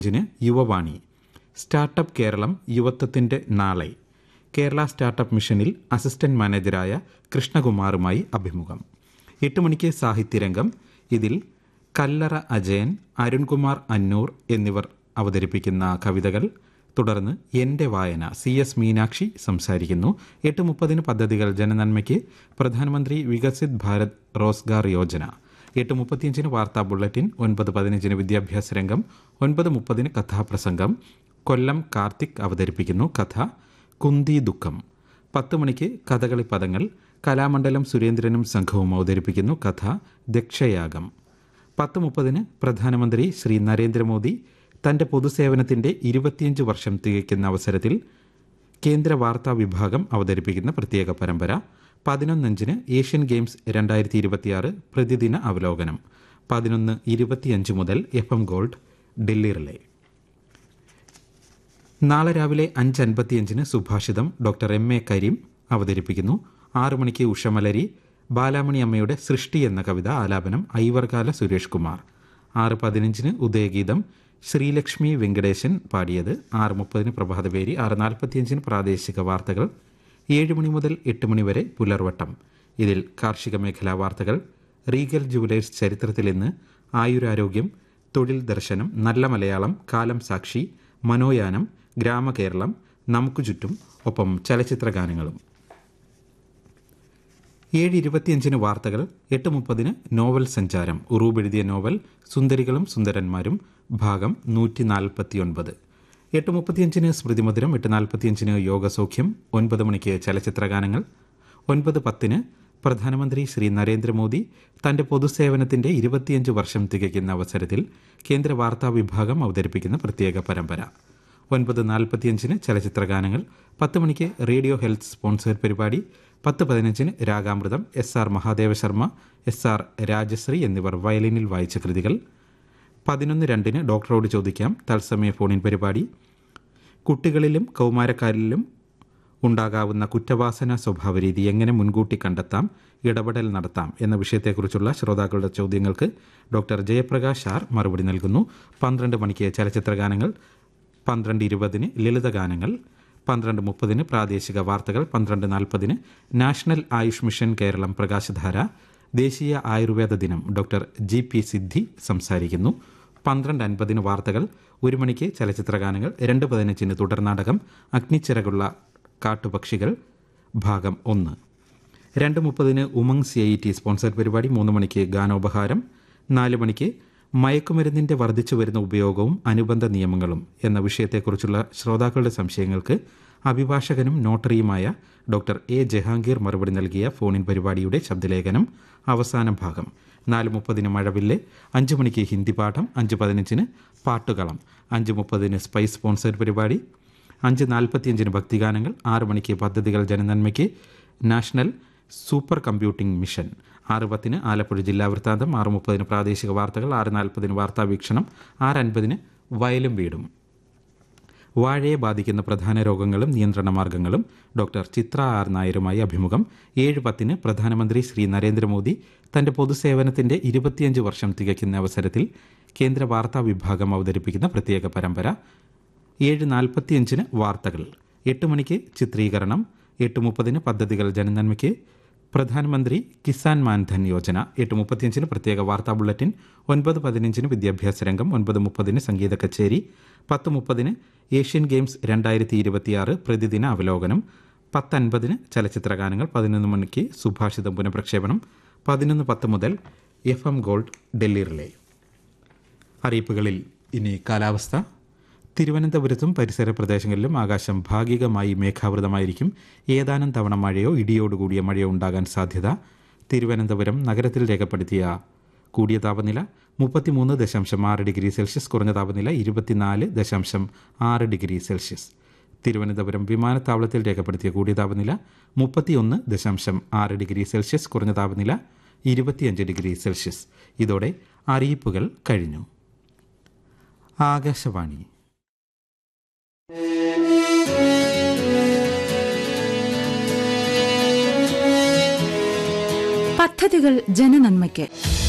അഞ്ചിന് യുവവാണി സ്റ്റാർട്ടപ്പ് കേരളം യുവത്വത്തിന്റെ നാളെ കേരള സ്റ്റാർട്ടപ്പ് മിഷനിൽ അസിസ്റ്റന്റ് മാനേജരായ കൃഷ്ണകുമാറുമായി അഭിമുഖം എട്ട് മണിക്ക് സാഹിത്യരംഗം ഇതിൽ കല്ലറ അജയൻ അരുൺകുമാർ അന്നൂർ എന്നിവർ അവതരിപ്പിക്കുന്ന കവിതകൾ തുടർന്ന് എൻ്റെ വായന സി എസ് മീനാക്ഷി സംസാരിക്കുന്നു എട്ട് മുപ്പതിന് പദ്ധതികൾ ജനനന്മയ്ക്ക് പ്രധാനമന്ത്രി വികസിത് ഭാരത് റോസ്ഗാർ യോജന എട്ട് മുപ്പത്തിയഞ്ചിന് വാർത്താ ബുള്ളറ്റിൻ ഒൻപത് പതിനഞ്ചിന് വിദ്യാഭ്യാസ രംഗം ഒൻപത് മുപ്പതിന് കഥാപ്രസംഗം കൊല്ലം കാർത്തിക് അവതരിപ്പിക്കുന്നു കഥ കുന്തി ദുഃഖം പത്ത് മണിക്ക് കഥകളി പദങ്ങൾ കലാമണ്ഡലം സുരേന്ദ്രനും സംഘവും അവതരിപ്പിക്കുന്നു കഥ ദക്ഷയാഗം പത്ത് മുപ്പതിന് പ്രധാനമന്ത്രി ശ്രീ നരേന്ദ്രമോദി തന്റെ പൊതുസേവനത്തിന്റെ ഇരുപത്തിയഞ്ച് വർഷം തികയ്ക്കുന്ന അവസരത്തിൽ കേന്ദ്ര വാർത്താ വിഭാഗം അവതരിപ്പിക്കുന്ന പ്രത്യേക പരമ്പര പതിനൊന്നഞ്ചിന് ഏഷ്യൻ ഗെയിംസ് രണ്ടായിരത്തി ഇരുപത്തിയാറ് പ്രതിദിന അവലോകനം പതിനൊന്ന് ഇരുപത്തിയഞ്ച് മുതൽ F M gold Delhi relay നാളെ രാവിലെ അഞ്ച് അൻപത്തിയഞ്ചിന് സുഭാഷിതം ഡോക്ടർ എം എ കരീം അവതരിപ്പിക്കുന്നു ആറു മണിക്ക് ഉഷമലരി ബാലാമണി അമ്മയുടെ സൃഷ്ടി എന്ന കവിത ആലാപനം ഐവർകാല സുരേഷ് കുമാർ ആറ് പതിനഞ്ചിന് ഉദയഗീതം ശ്രീലക്ഷ്മി വെങ്കടേശൻ പാടിയത് ആറ് മുപ്പതിന് പ്രഭാതപേരി ആറ് നാൽപ്പത്തിയഞ്ചിന് പ്രാദേശിക വാർത്തകൾ ഏഴ് മണി മുതൽ എട്ട് മണി വരെ പുലർവട്ടം ഇതിൽ കാർഷിക മേഖലാ വാർത്തകൾ റീഗൽ ജുവലേഴ്സ് ചരിത്രത്തിൽ ഇന്ന് ആയുരാരോഗ്യം തൊഴിൽ ദർശനം നല്ല മലയാളം കാലം സാക്ഷി മനോയാനം ഗ്രാമകേരളം നമുക്ക് ചുറ്റും ഒപ്പം ചലച്ചിത്ര ഗാനങ്ങളും ഏഴ് ഇരുപത്തിയഞ്ചിന് വാർത്തകൾ എട്ട് മുപ്പതിന് നോവൽ സഞ്ചാരം ഉറൂബ് എഴുതിയ നോവൽ സുന്ദരികളും സുന്ദരന്മാരും ഭാഗം നൂറ്റി നാൽപ്പത്തിയൊൻപത് എട്ട് മുപ്പത്തിയഞ്ചിന് സ്മൃതിമധുരം എട്ട് നാൽപ്പത്തിയഞ്ചിന് യോഗസൗഖ്യം ഒൻപത് മണിക്ക് ചലച്ചിത്ര ഗാനങ്ങൾ ഒൻപത് പത്തിന് പ്രധാനമന്ത്രി ശ്രീ നരേന്ദ്രമോദി തന്റെ പൊതുസേവനത്തിന്റെ ഇരുപത്തിയഞ്ച് വർഷം തികയ്ക്കുന്ന അവസരത്തിൽ കേന്ദ്ര വാർത്താ വിഭാഗം അവതരിപ്പിക്കുന്ന പ്രത്യേക പരമ്പര ഒൻപത് നാൽപ്പത്തിയഞ്ചിന് ചലച്ചിത്ര ഗാനങ്ങൾ പത്ത് മണിക്ക് റേഡിയോ ഹെൽത്ത് സ്പോൺസർ പരിപാടി പത്ത് പതിനഞ്ചിന് Ragamritham S R Mahadeva Sharma S R Rajashree എന്നിവർ വയലിനിൽ വായിച്ച കൃതികൾ പതിനൊന്ന് രണ്ടിന് ഡോക്ടറോട് ചോദിക്കാം തത്സമയ ഫോണിൻ പരിപാടി കുട്ടികളിലും കൗമാരക്കാരിലും ഉണ്ടാകാവുന്ന കുറ്റവാസന സ്വഭാവരീതി എങ്ങനെ മുൻകൂട്ടി കണ്ടെത്താം ഇടപെടൽ നടത്താം എന്ന വിഷയത്തെക്കുറിച്ചുള്ള ശ്രോതാക്കളുടെ ചോദ്യങ്ങൾക്ക് ഡോക്ടർ ജയപ്രകാശ് ആർ മറുപടി നൽകുന്നു പന്ത്രണ്ട് മണിക്ക് ചലച്ചിത്ര ഗാനങ്ങൾ പന്ത്രണ്ട് ഇരുപതിന് ലളിതഗാനങ്ങൾ പന്ത്രണ്ട് മുപ്പതിന് പ്രാദേശിക വാർത്തകൾ പന്ത്രണ്ട് നാൽപ്പതിന് നാഷണൽ ആയുഷ് മിഷൻ കേരളം പ്രകാശധാര ദേശീയ ആയുർവേദ ദിനം ഡോക്ടർ ജി പി സിദ്ധി സംസാരിക്കുന്നു പന്ത്രണ്ട് അൻപതിന് വാർത്തകൾ ഒരു മണിക്ക് ചലച്ചിത്ര ഗാനങ്ങൾ രണ്ട് പതിനഞ്ചിന് തുടർനാടകം അഗ്നിച്ചിറകുള്ള കാട്ടുപക്ഷികൾ ഭാഗം ഒന്ന് രണ്ട് മുപ്പതിന് Umang C I T sponsor പരിപാടി മൂന്ന് മണിക്ക് ഗാനോപഹാരം നാല് മണിക്ക് മയക്കുമരുന്നിന്റെ വർദ്ധിച്ചു വരുന്ന ഉപയോഗവും അനുബന്ധ നിയമങ്ങളും എന്ന വിഷയത്തെക്കുറിച്ചുള്ള ശ്രോതാക്കളുടെ സംശയങ്ങൾക്ക് അഭിഭാഷകനും നോട്ടറിയുമായ ഡോക്ടർ എ ജഹാംഗീർ മറുപടി നൽകിയ ഫോണിൻ പരിപാടിയുടെ ശബ്ദലേഖനം അവസാന ഭാഗം നാല് മുപ്പതിന് മഴവില്ലെ അഞ്ച് മണിക്ക് ഹിന്ദി പാഠം അഞ്ച് പതിനഞ്ചിന് പാട്ടുകളം അഞ്ച് മുപ്പതിന് സ്പൈസ് സ്പോൺസർ പരിപാടി അഞ്ച് നാൽപ്പത്തിയഞ്ചിന് ഭക്തിഗാനങ്ങൾ ആറ് മണിക്ക് പദ്ധതികൾ ജനനന്മയ്ക്ക് നാഷണൽ സൂപ്പർ കമ്പ്യൂട്ടിംഗ് മിഷൻ ആറ് പത്തിന് ആലപ്പുഴ ജില്ലാ വൃത്താന്തം ആറ് മുപ്പതിന് പ്രാദേശിക വാർത്തകൾ ആറ് നാൽപ്പതിന് വാർത്താ വീക്ഷണം ആറ് അൻപതിന് വയലും വീടും വാഴയെ ബാധിക്കുന്ന പ്രധാന രോഗങ്ങളും നിയന്ത്രണ മാർഗങ്ങളും ഡോക്ടർ ചിത്ര ആർ നായരുമായി അഭിമുഖം ഏഴ് പത്തിന് പ്രധാനമന്ത്രി ശ്രീ നരേന്ദ്രമോദി തന്റെ പൊതുസേവനത്തിന്റെ ഇരുപത്തിയഞ്ച് വർഷം തികയ്ക്കുന്ന അവസരത്തിൽ കേന്ദ്ര വാർത്താ വിഭാഗം അവതരിപ്പിക്കുന്ന പ്രത്യേക പരമ്പര ഏഴ് നാൽപ്പത്തിയഞ്ചിന് വാർത്തകൾ എട്ട് മണിക്ക് ചിത്രീകരണം എട്ട് മുപ്പതിന് പദ്ധതികൾ ജനനന്മയ്ക്ക് പ്രധാനമന്ത്രി കിസാൻ മാൻധൻ യോജന എട്ട് മുപ്പത്തിയഞ്ചിന് പ്രത്യേക വാർത്താ ബുള്ളറ്റിൻ ഒൻപത് പതിനഞ്ചിന് വിദ്യാഭ്യാസ രംഗം ഒൻപത് മുപ്പതിന് സംഗീത കച്ചേരി പത്ത് മുപ്പതിന് ഏഷ്യൻ ഗെയിംസ് രണ്ടായിരത്തി ഇരുപത്തിയാറ് പ്രതിദിന അവലോകനം പത്തൻപതിന് ചലച്ചിത്ര ഗാനങ്ങൾ പതിനൊന്ന് മണിക്ക് സുഭാഷിതം പുനഃപ്രക്ഷേപണം പതിനൊന്ന് പത്ത് മുതൽ F M gold Delhi relay അറിയിപ്പുകളിൽ ഇനി കാലാവസ്ഥ തിരുവനന്തപുരത്തും പരിസര പ്രദേശങ്ങളിലും ആകാശം ഭാഗികമായി മേഘാവൃതമായിരിക്കും ഏതാനും തവണ മഴയോ ഇടിയോടുകൂടിയ മഴയോ ഉണ്ടാകാൻ സാധ്യത തിരുവനന്തപുരം നഗരത്തിൽ രേഖപ്പെടുത്തിയ കൂടിയ താപനില മുപ്പത്തിമൂന്ന് ദശാംശം ആറ് ഡിഗ്രി സെൽഷ്യസ് കുറഞ്ഞ താപനില ഇരുപത്തിനാല് ദശാംശം ആറ് ഡിഗ്രി സെൽഷ്യസ് തിരുവനന്തപുരം വിമാനത്താവളത്തിൽ രേഖപ്പെടുത്തിയ കൂടിയ താപനില മുപ്പത്തിയൊന്ന് ദശാംശം ആറ് ഡിഗ്രി സെൽഷ്യസ് കുറഞ്ഞ താപനില ഇരുപത്തിയഞ്ച് ഡിഗ്രി സെൽഷ്യസ് ഇതോടെ അറിയിപ്പുകൾ കഴിഞ്ഞു ആകാശവാണി പദ്ധതികൾ ജനനന്മയ്ക്ക്